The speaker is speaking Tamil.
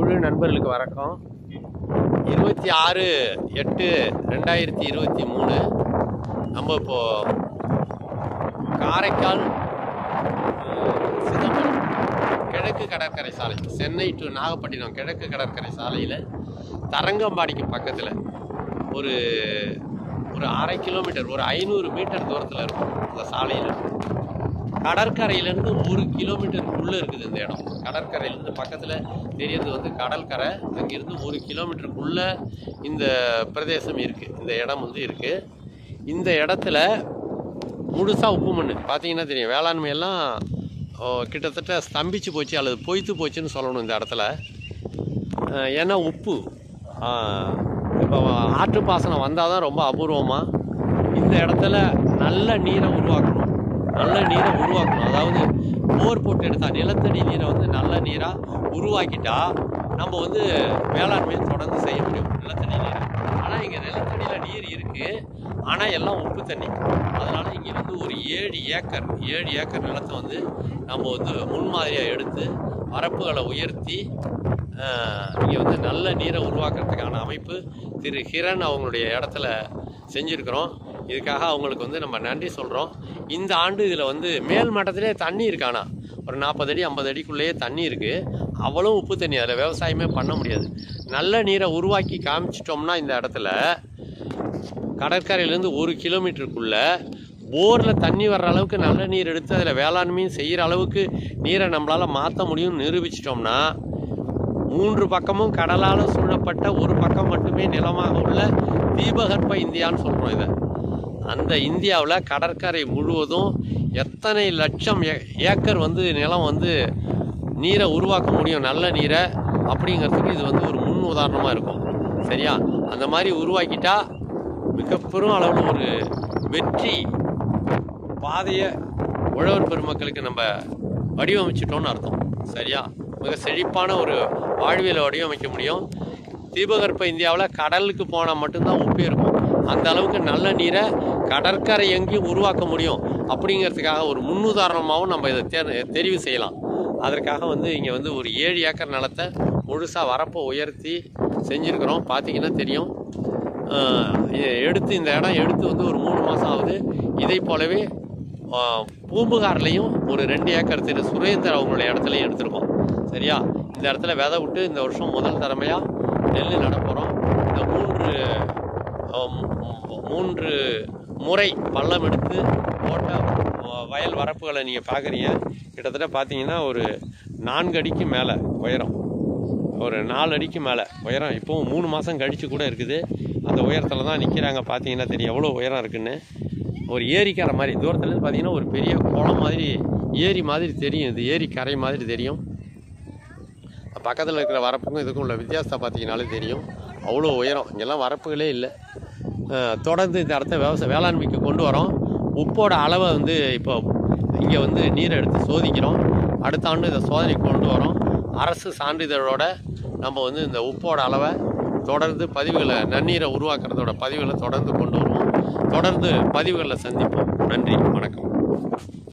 மீனவ நண்பர்களுக்கு வணக்கம் இருபத்தி ஆறு எட்டு ரெண்டாயிரத்தி இருபத்தி மூணு நம்ம இப்போ காரைக்கால் அஹ், சிதம்பரம் கிழக்கு கடற்கரை சாலை சென்னை டு நாகப்பட்டினம் கிழக்கு கடற்கரை சாலையில் தரங்கம்பாடிக்கு பக்கத்தில் ஒரு ஒரு அரை கிலோமீட்டர் ஒரு ஐநூறு மீட்டர் தூரத்தில் இருக்கும் அந்த சாலையில் கடற்கரையிலேருந்து ஒரு கிலோமீட்டருக்குள்ளே இருக்குது இந்த இடம் கடற்கரையிலேருந்து பக்கத்தில் தெரியறது வந்து கடற்கரை அங்கேருந்து ஒரு கிலோமீட்டருக்குள்ளே இந்த பிரதேசம் இருக்குது இந்த இடம் வந்து இருக்குது இந்த இடத்துல முழுசாக உப்பு மண் பார்த்தீங்கன்னா தெரியும் வேளாண்மை எல்லாம் ஓ, கிட்டத்தட்ட ஸ்தம்பிச்சு போச்சு அல்லது பொய்த்து போச்சுன்னு சொல்லணும் இந்த இடத்துல அஹ், ஏன்னா உப்பு ஆஹ், இப்போ ஆற்று பாசனம் வந்தால் தான் ரொம்ப அபூர்வமாக இந்த இடத்துல நல்ல நீரை உருவாக்கணும் நல்ல நீரை உருவாக்கணும் அதாவது போர் போட்டு எடுத்தா நிலத்தடி நீரை வந்து நல்ல நீராக உருவாக்கிட்டா நம்ம வந்து வேளாண்மையை தொடர்ந்து செய்ய முடியும் நிலத்தடி நீரை ஆனால் இங்கே நிலத்தடியில் நீர் இருக்குது ஆனால் எல்லாம் உப்பு தண்ணி அதனால் இங்கே வந்து ஒரு ஏழு ஏக்கர் ஏழு ஏக்கர் நிலத்தை வந்து நம்ம வந்து முன்மாதிரியாக எடுத்து வரப்புகளை உயர்த்தி இங்கே வந்து நல்ல நீரை உருவாக்குறதுக்கான அமைப்பு திரு ஹிரண் அவங்களுடைய இடத்துல செஞ்சுருக்கிறோம் இதுக்காக அவங்களுக்கு வந்து நம்ம நன்றி சொல்கிறோம் இந்த ஆண்டு இதில் வந்து மேல் மட்டத்திலே தண்ணி இருக்கானா ஒரு நாற்பது அடி ஐம்பது அடிக்குள்ளேயே தண்ணி இருக்குது அவ்வளோ உப்பு தண்ணி அதில் விவசாயமே பண்ண முடியாது நல்ல நீரை உருவாக்கி காமிச்சிட்டோம்னா இந்த இடத்துல கடற்கரையிலேருந்து ஒரு கிலோமீட்டருக்குள்ள போரில் தண்ணி வர்ற அளவுக்கு நல்ல நீர் எடுத்து அதில் வேளாண்மையும் செய்கிற அளவுக்கு நீரை நம்மளால் மாற்ற முடியும்னு நிரூபிச்சிட்டோம்னா மூன்று பக்கமும் கடலால் சூழப்பட்ட ஒரு பக்கம் மட்டுமே நிலமாக உள்ள தீபகற்ப இந்தியான்னு சொல்கிறோம் இதை அந்த இந்தியாவில் கடற்கரை முழுவதும் எத்தனை லட்சம் ஏ- ஏக்கர் வந்து நிலம் வந்து நீரை உருவாக்க முடியும் நல்ல நீரை அப்படிங்கிறதுக்கு இது வந்து ஒரு முன் உதாரணமாக இருக்கும் சரியா அந்த மாதிரி உருவாக்கிட்டா மிக பெரும் அளவில் ஒரு வெற்றி பாதையை உழவர் பெருமக்களுக்கு நம்ம வடிவமைச்சிட்டோம்னு அர்த்தம் சரியா மிக செழிப்பான ஒரு வாழ்வியலை வடிவமைக்க முடியும் தீபகற்ப இந்தியாவில் கடலுக்கு போனால் மட்டும்தான் உப்பு இருக்கும் அந்த அளவுக்கு நல்ல நீரை கடற்கரை எங்கேயும் உருவாக்க முடியும் அப்படிங்கிறதுக்காக ஒரு முன்னுதாரணமாகவும் நம்ம இதை தேர் தெரிவு செய்யலாம் அதற்காக வந்து இங்கே வந்து ஒரு ஏழு ஏக்கர் நிலத்தை முழுசாக வரப்போ உயர்த்தி செஞ்சுருக்கிறோம் பார்த்தீங்கன்னா தெரியும் ஆஹ் இதை எடுத்து இந்த இடம் எடுத்து வந்து ஒரு மூணு மாதம் ஆகுது இதை போலவே ஆஹ் பூம்புகார்லேயும் ஒரு ரெண்டு ஏக்கர் திரு சுரேந்தர் அவங்களுடைய இடத்துலையும் எடுத்திருக்கோம் சரியா இந்த இடத்துல விதை விட்டு இந்த வருஷம் முதல் தரமையாக நெல் நட போகிறோம் இந்த மூன்று ஆஹ் மூ- மூன்று முறை பள்ளம் எடுத்து போட்ட ஆஹ் வயல் வரப்புகளை நீங்கள் பார்க்குறீங்க கிட்டத்தட்ட பார்த்தீங்கன்னா ஒரு நான்கு அடிக்கு மேலே உயரம் ஒரு நாலு அடிக்கு மேலே உயரம் இப்போவும் மூணு மாதம் கழித்து கூட இருக்குது அந்த உயரத்தில் தான் நிற்கிறாங்க பார்த்தீங்கன்னா தெரியும் எவ்வளோ உயரம் இருக்குன்னு ஒரு ஏரிக்கரை மாதிரி தூரத்துலேருந்து பார்த்தீங்கன்னா ஒரு பெரிய குளம் மாதிரி ஏரி மாதிரி தெரியும் இது ஏரி கரை மாதிரி தெரியும் பக்கத்தில் இருக்கிற வரப்புக்கும் இதுக்கும் உள்ள வித்தியாசத்தை பார்த்தீங்கனாலே தெரியும் அவ்வளோ உயரம் இங்கெல்லாம் வரப்புகளே இல்லை அஹ் தொடர்ந்து இந்த இடத்த விவசாய வேளாண்மைக்கு கொண்டு வரோம் உப்போட அளவை வந்து இப்போ இங்கே வந்து நீரை எடுத்து சோதிக்கிறோம் அடுத்த ஆண்டு இந்த சோதனை கொண்டு வரோம் அரசு சான்றிதழோட நம்ம வந்து இந்த உப்போட அளவை தொடர்ந்து பதிவுகளை நன்னீரை உருவாக்குறதோட பதிவுகளை தொடர்ந்து கொண்டு வருவோம் தொடர்ந்து பதிவுகளில் சந்திப்போம் நன்றி வணக்கம்